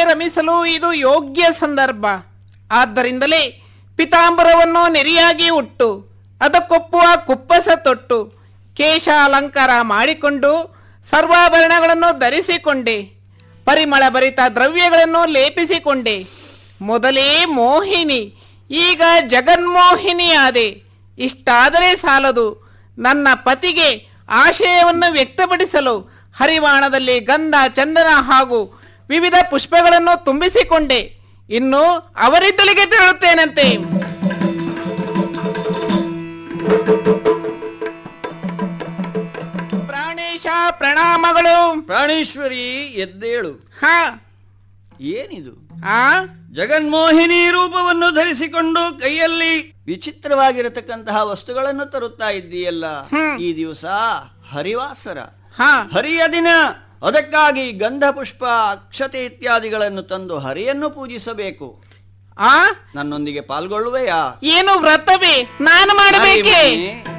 ರಮಿಸಲು ಇದು ಯೋಗ್ಯ ಸಂದರ್ಭ ಆದ್ದರಿಂದಲೇ ಪಿತಾಂಬರವನ್ನು ನೆರಿಯಾಗಿ ಉಟ್ಟು ಅದಕ್ಕೊಪ್ಪುವ ಕುಪ್ಪಸ ತೊಟ್ಟು ಕೇಶ ಅಲಂಕಾರ ಮಾಡಿಕೊಂಡು ಸರ್ವಾಭರಣಗಳನ್ನು ಧರಿಸಿಕೊಂಡೆ ಪರಿಮಳ ಭರಿತ ದ್ರವ್ಯಗಳನ್ನು ಲೇಪಿಸಿಕೊಂಡೆ ಮೊದಲೇ ಮೋಹಿನಿ ಈಗ ಜಗನ್ಮೋಹಿನಿಯಾದೆ ಇಷ್ಟಾದರೆ ಸಾಲದು ನನ್ನ ಪತಿಗೆ ಆಶಯವನ್ನು ವ್ಯಕ್ತಪಡಿಸಲು ಹರಿವಾಣದಲ್ಲಿ ಗಂಧ ಚಂದನ ಹಾಗೂ ವಿವಿಧ ಪುಷ್ಪಗಳನ್ನು ತುಂಬಿಸಿಕೊಂಡೆ ಇನ್ನು ಅವರಿದ್ದಲಿಗೆ ತೆರಳುತ್ತೇನಂತೆ ಪ್ರಾಣೇಶ ಪ್ರಣಾಮಗಳು ಪ್ರಾಣೇಶ್ವರಿ ಎದ್ದೇಳು ಹಾ ಏನಿದು ಆ ಜಗನ್ಮೋಹಿನಿ ರೂಪವನ್ನು ಧರಿಸಿಕೊಂಡು ಕೈಯಲ್ಲಿ ವಿಚಿತ್ರವಾಗಿರತಕ್ಕಂತಹ ವಸ್ತುಗಳನ್ನು ತರುತ್ತಾ ಇದ್ದೀಯಲ್ಲ ಈ ದಿವಸ ಹರಿವಾಸರ ಹಾ ಹರಿಯ ದಿನ ಅದಕ್ಕಾಗಿ ಗಂಧ ಪುಷ್ಪ ಅಕ್ಷತೆ ಇತ್ಯಾದಿಗಳನ್ನು ತಂದು ಹರಿಯನ್ನು ಪೂಜಿಸಬೇಕು ಆ ನನ್ನೊಂದಿಗೆ ಪಾಲ್ಗೊಳ್ಳುವೆಯಾ ಏನು ವ್ರತವೇ ನಾನು ಮಾಡಬೇಕೇ ಹರಿ ಮಗನೇ,